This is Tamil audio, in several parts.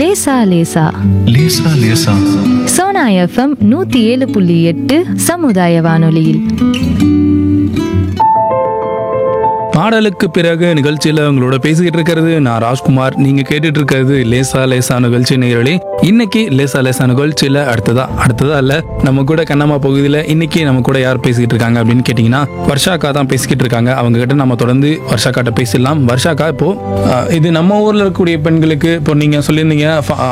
லேசா லேசா லேசா லேசா சோனா எஃப்எம் நூத்தி ஏழு புள்ளி எட்டு சமுதாய வானொலியில் பாடலுக்கு பிறகு நிகழ்ச்சியில் உங்களோட பேசிக்கிட்டு இருக்கிறது நான் ராஜ்குமார் நீங்க கேட்டுட்டு இருக்கிறது லேசா லேசா நிகழ்ச்சி நேரடி இன்னைக்கு லேசா லேசா நிகழ்ச்சியில அடுத்ததா அடுத்ததா இல்ல நம்ம கூட கண்ணம்மா பகுதியில் இன்னைக்கு நம்ம கூட யார் பேசிக்கிட்டு இருக்காங்க அப்படின்னு கேட்டிங்கன்னா வர்ஷாக்கா தான் பேசிக்கிட்டு இருக்காங்க அவங்க கிட்ட நம்ம தொடர்ந்து வர்ஷாக்காட்ட பேசிடலாம் வர்ஷாக்கா இப்போ அஹ், இது நம்ம ஊர்ல இருக்கக்கூடிய பெண்களுக்கு இப்போ நீங்க சொல்லியிருந்தீங்க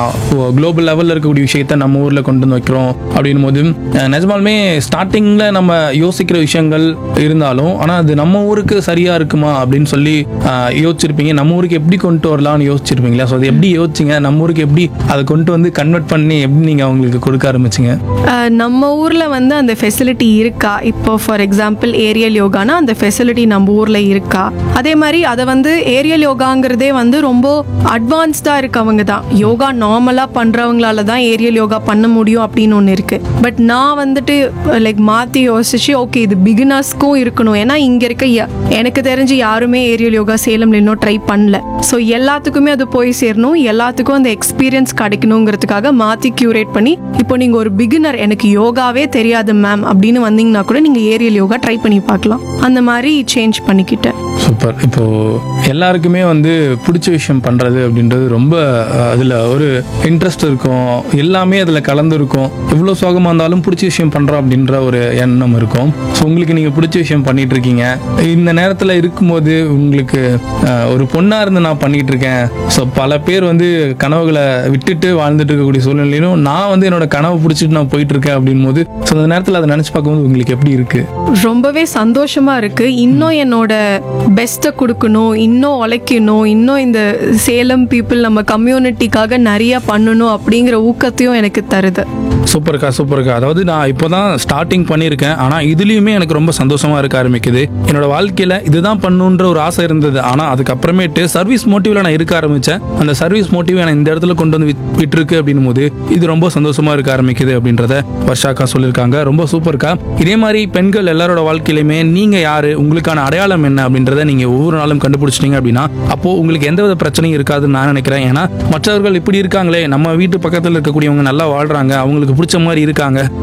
குளோபல் லெவல்ல இருக்கக்கூடிய விஷயத்த நம்ம ஊர்ல கொண்டு வந்து வைக்கிறோம் அப்படின்னும் போது அஹ், நிஜமாலுமே ஸ்டார்டிங்ல நம்ம யோசிக்கிற விஷயங்கள் இருந்தாலும் ஆனா அது நம்ம ஊருக்கு சரியா இருக்குமா அப்படின்னு சொல்லி ஆஹ், யோசிச்சிருப்பீங்க நம்ம ஊருக்கு எப்படி கொண்டு வரலாம்னு யோசிச்சிருப்பீங்களா ஸோ அது எப்படி யோசிச்சிங்க நம்ம ஊருக்கு எப்படி அதை கொண்டு வந்து கன்வெர்ட் பண்ணி எப்படி நீங்க அவங்களுக்கு கொடுக்க ஆரம்பிச்சிங்க அஹ் நம்ம ஊரில் வந்து அந்த ஃபெசிலிட்டி இருக்கா இப்போ ஃபார் எக்ஸாம்பிள் ஏரியல் யோகானா அந்த ஃபெசிலிட்டி நம்ம ஊரில் இருக்கா அதே மாதிரி அதை வந்து ஏரியல் யோகாங்கிறதே வந்து ரொம்ப அட்வான்ஸ்டாக இருக்கவங்க தான் யோகா நார்மலாக பண்ணுறவங்களால தான் ஏரியல் யோகா பண்ண முடியும் அப்படின்னு ஒன்று இருக்குது பட் நான் வந்துட்டு லைக் மாற்றி யோசிச்சு ஓகே இது பிகினர்ஸ்க்கும் இருக்கணும் ஏன்னா இங்கே இருக்க ய- எனக்கு தெரிஞ்சு யாருமே ஏரியல் யோகா சேலம்ல இன்னும் ட்ரை பண்ணல ஸோ எல்லாத்துக்குமே அது போய் சேரணும் எல்லாத்துக்கும் அந்த எக்ஸ்பீரியன்ஸ் கிடைக்கணுங்கிறதுக்காக மாற்றி க்யூரேட் பண்ணி இப்போ நீங்கள் ஒரு பிகினர் எனக்கு யோகாவே தெரியாது மேம் அப்படின்னு வந்தீங்கன்னா கூட நீங்கள் ஏரியல் யோகா ட்ரை பண்ணி பார்க்கலாம் அந்த மாதிரி சேஞ்ச் பண்ணிக்கிட்டேன் சூப்பர் இப்போ எல்லாருக்குமே வந்து பிடிச்ச விஷயம் பண்றது அப்படின்றது ரொம்ப அஹ், அதுல ஒரு இன்ட்ரெஸ்ட் இருக்கும் எல்லாமே அதுல கலந்து இருக்கும் எவ்வளவு சோகமா இருந்தாலும் பிடிச்ச விஷயம் பண்றோம் அப்படின்ற ஒரு எண்ணம் இருக்கும் ஸோ உங்களுக்கு நீங்க பிடிச்ச விஷயம் பண்ணிட்டு இருக்கீங்க இந்த நேரத்துல இருக்கும்போது உங்களுக்கு அஹ், ஒரு பொண்ணா இருந்து நான் பண்ணிட்டு இருக்கேன் ஸோ பல பேர் வந்து கனவுகளை விட்டுட்டு வாழ்ந்துட்டு இருக்கக்கூடிய சூழ்நிலையிலும் நான் வந்து என்னோட கனவு பிடிச்சிட்டு நான் போயிட்டு இருக்கேன் அப்படின் போது ஸோ அந்த நேரத்தில் அதை நினைச்சு பார்க்கும்போது உங்களுக்கு எப்படி இருக்கு ரொம்பவே சந்தோஷமா இருக்கு இன்னும் என்னோட பெஸ்ட்டை கொடுக்கணும் இன்னும் உழைக்கணும் இன்னும் இந்த சேலம் பீப்புள் நம்ம கம்யூனிட்டிக்காக நிறைய பண்ணணும் அப்படிங்கிற ஊக்கத்தையும் எனக்கு தருது சூப்பர்க்கா சூப்பர்க்கா அதாவது நான் இப்போதான் ஸ்டார்டிங் பண்ணியிருக்கேன் ஆனால் இதுலேயுமே எனக்கு ரொம்ப சந்தோஷமா இருக்க ஆரம்பிக்குது என்னோட வாழ்க்கையில் இதுதான் பண்ணுன்ற ஒரு ஆசை இருந்தது ஆனால் அதுக்கப்புறமேட்டு சர்வீஸ் மோட்டிவ்ல நான் இருக்க ஆரம்பித்தேன் அந்த சர்வீஸ் மோட்டிவ் எனக்கு இந்த இடத்துல கொண்டு வந்து விட்- விட்டிருக்கு அப்படின்னும் போது இது ரொம்ப சந்தோஷமா இருக்க ஆரம்பிக்குது அப்படின்றத வர்ஷாக்கா சொல்லியிருக்காங்க ரொம்ப சூப்பர்க்கா இதே மாதிரி பெண்கள் எல்லாரோட வாழ்க்கையிலுமே நீங்கள் யாரு உங்களுக்கான அடையாளம் என்ன அப்படின்றத நீங்கள் ஒவ்வொரு நாளும் கண்டுபிடிச்சிட்டீங்க அப்படின்னா அப்போ உங்களுக்கு எந்தவித பிரச்சனையும் இருக்காதுன்னு நான் நினைக்கிறேன் ஏன்னா மற்றவர்கள் இப்படி இருக்காங்களே நம்ம வீட்டு பக்கத்தில் இருக்கக்கூடியவங்க நல்லா வாழ்றாங்க அவங்களுக்கு பிடிச்ச மாதிரி இருக்காங்க